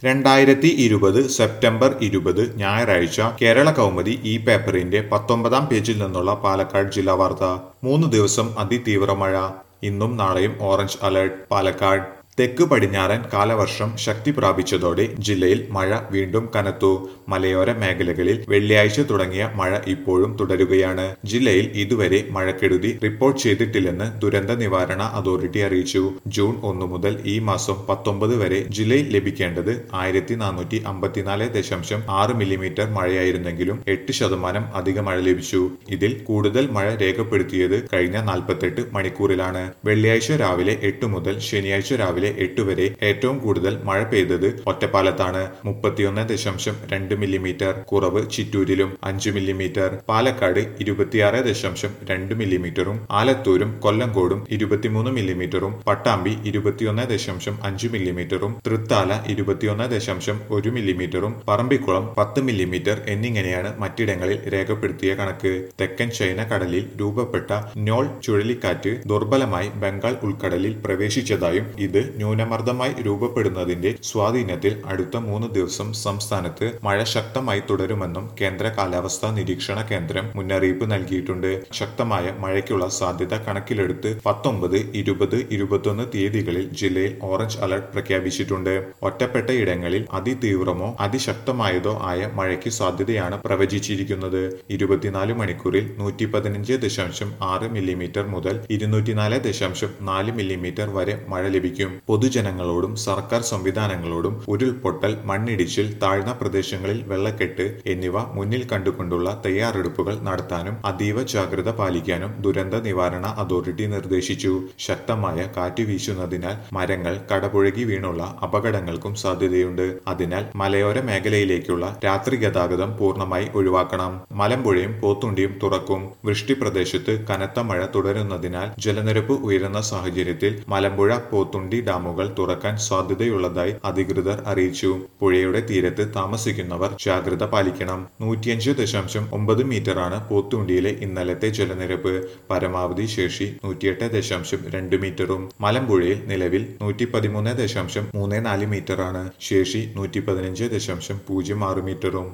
രണ്ടായിരത്തി ഇരുപത് സെപ്റ്റംബർ ഇരുപത് ഞായറാഴ്ച കേരള കൗമുദി ഈ പേപ്പറിന്റെ പത്തൊമ്പതാം പേജിൽ നിന്നുള്ള പാലക്കാട് ജില്ലാ വാർത്ത മൂന്ന് ദിവസം അതിതീവ്ര മഴ ഇന്നും നാളെയും ഓറഞ്ച് അലർട്ട് പാലക്കാട് തെക്ക് പടിഞ്ഞാറൻ കാലവർഷം ശക്തി പ്രാപിച്ചതോടെ ജില്ലയിൽ മഴ വീണ്ടും കനത്തു മലയോര മേഖലകളിൽ വെള്ളിയാഴ്ച തുടങ്ങിയ മഴ ഇപ്പോഴും തുടരുകയാണ് ജില്ലയിൽ ഇതുവരെ മഴക്കെടുതി റിപ്പോർട്ട് ചെയ്തിട്ടില്ലെന്ന് ദുരന്ത നിവാരണ അതോറിറ്റി അറിയിച്ചു ജൂൺ ഒന്ന് മുതൽ ഈ മാസം പത്തൊമ്പത് വരെ ജില്ലയിൽ ലഭിക്കേണ്ടത് ആയിരത്തി നാനൂറ്റി അമ്പത്തിനാല് ദശാംശം ആറ് മില്ലിമീറ്റർ മഴയായിരുന്നെങ്കിലും എട്ട് ശതമാനം അധിക മഴ ലഭിച്ചു ഇതിൽ കൂടുതൽ മഴ രേഖപ്പെടുത്തിയത് കഴിഞ്ഞ നാൽപ്പത്തെട്ട് മണിക്കൂറിലാണ് വെള്ളിയാഴ്ച രാവിലെ എട്ട് മുതൽ ശനിയാഴ്ച രാവിലെ എട്ട് വരെ ഏറ്റവും കൂടുതൽ മഴ പെയ്തത് ഒറ്റപ്പാലത്താണ് മുപ്പത്തിയൊന്ന് ദശാംശം രണ്ട് മില്ലിമീറ്റർ കുറവ് ചിറ്റൂരിലും അഞ്ച് മില്ലിമീറ്റർ പാലക്കാട് ഇരുപത്തിയാറ് ദശാംശം രണ്ട് മില്ലിമീറ്ററും ആലത്തൂരും കൊല്ലങ്കോടും ഇരുപത്തിമൂന്ന് മില്ലിമീറ്ററും പട്ടാമ്പി ഇരുപത്തിയൊന്ന് ദശാംശം അഞ്ച് മില്ലിമീറ്ററും തൃത്താല ഇരുപത്തിയൊന്ന് ദശാംശം ഒരു മില്ലിമീറ്ററും പറമ്പിക്കുളം പത്ത് മില്ലിമീറ്റർ എന്നിങ്ങനെയാണ് മറ്റിടങ്ങളിൽ രേഖപ്പെടുത്തിയ കണക്ക് തെക്കൻ ചൈന കടലിൽ രൂപപ്പെട്ട നോൾ ചുഴലിക്കാറ്റ് ദുർബലമായി ബംഗാൾ ഉൾക്കടലിൽ പ്രവേശിച്ചതായും ഇത് ന്യൂനമർദ്ദമായി രൂപപ്പെടുന്നതിന്റെ സ്വാധീനത്തിൽ അടുത്ത മൂന്ന് ദിവസം സംസ്ഥാനത്ത് മഴ ശക്തമായി തുടരുമെന്നും കേന്ദ്ര കാലാവസ്ഥാ നിരീക്ഷണ കേന്ദ്രം മുന്നറിയിപ്പ് നൽകിയിട്ടുണ്ട് ശക്തമായ മഴയ്ക്കുള്ള സാധ്യത കണക്കിലെടുത്ത് പത്തൊമ്പത് ഇരുപത് ഇരുപത്തൊന്ന് തീയതികളിൽ ജില്ലയിൽ ഓറഞ്ച് അലർട്ട് പ്രഖ്യാപിച്ചിട്ടുണ്ട് ഒറ്റപ്പെട്ട ഇടങ്ങളിൽ അതിതീവ്രമോ അതിശക്തമായതോ ആയ മഴയ്ക്ക് സാധ്യതയാണ് പ്രവചിച്ചിരിക്കുന്നത് ഇരുപത്തിനാല് മണിക്കൂറിൽ നൂറ്റി പതിനഞ്ച് ദശാംശം ആറ് മില്ലിമീറ്റർ മുതൽ ഇരുന്നൂറ്റിനാല് ദശാംശം നാല് മില്ലിമീറ്റർ വരെ മഴ ലഭിക്കും പൊതുജനങ്ങളോടും സർക്കാർ സംവിധാനങ്ങളോടും ഉരുൾപൊട്ടൽ മണ്ണിടിച്ചിൽ താഴ്ന്ന പ്രദേശങ്ങളിൽ വെള്ളക്കെട്ട് എന്നിവ മുന്നിൽ കണ്ടുകൊണ്ടുള്ള തയ്യാറെടുപ്പുകൾ നടത്താനും അതീവ ജാഗ്രത പാലിക്കാനും ദുരന്ത നിവാരണ അതോറിറ്റി നിർദ്ദേശിച്ചു ശക്തമായ കാറ്റ് വീശുന്നതിനാൽ മരങ്ങൾ കടപുഴകി വീണുള്ള അപകടങ്ങൾക്കും സാധ്യതയുണ്ട് അതിനാൽ മലയോര മേഖലയിലേക്കുള്ള രാത്രി ഗതാഗതം പൂർണ്ണമായി ഒഴിവാക്കണം മലമ്പുഴയും പോത്തുണ്ടിയും തുറക്കും വൃഷ്ടി പ്രദേശത്ത് കനത്ത മഴ തുടരുന്നതിനാൽ ജലനിരപ്പ് ഉയരുന്ന സാഹചര്യത്തിൽ മലമ്പുഴ പോത്തുണ്ടി ഡാമുകൾ തുറക്കാൻ സാധ്യതയുള്ളതായി അധികൃതർ അറിയിച്ചു പുഴയുടെ തീരത്ത് താമസിക്കുന്നവർ ജാഗ്രത പാലിക്കണം നൂറ്റിയഞ്ച് ദശാംശം ഒമ്പത് മീറ്ററാണ് പോത്തുണ്ടിയിലെ ഇന്നലത്തെ ജലനിരപ്പ് പരമാവധി ശേഷി നൂറ്റിയെട്ട് ദശാംശം രണ്ട് മീറ്ററും മലമ്പുഴയിൽ നിലവിൽ നൂറ്റി പതിമൂന്ന് ദശാംശം മൂന്ന് നാല് മീറ്ററാണ് ശേഷി നൂറ്റി പതിനഞ്ച് ദശാംശം പൂജ്യം ആറ് മീറ്ററും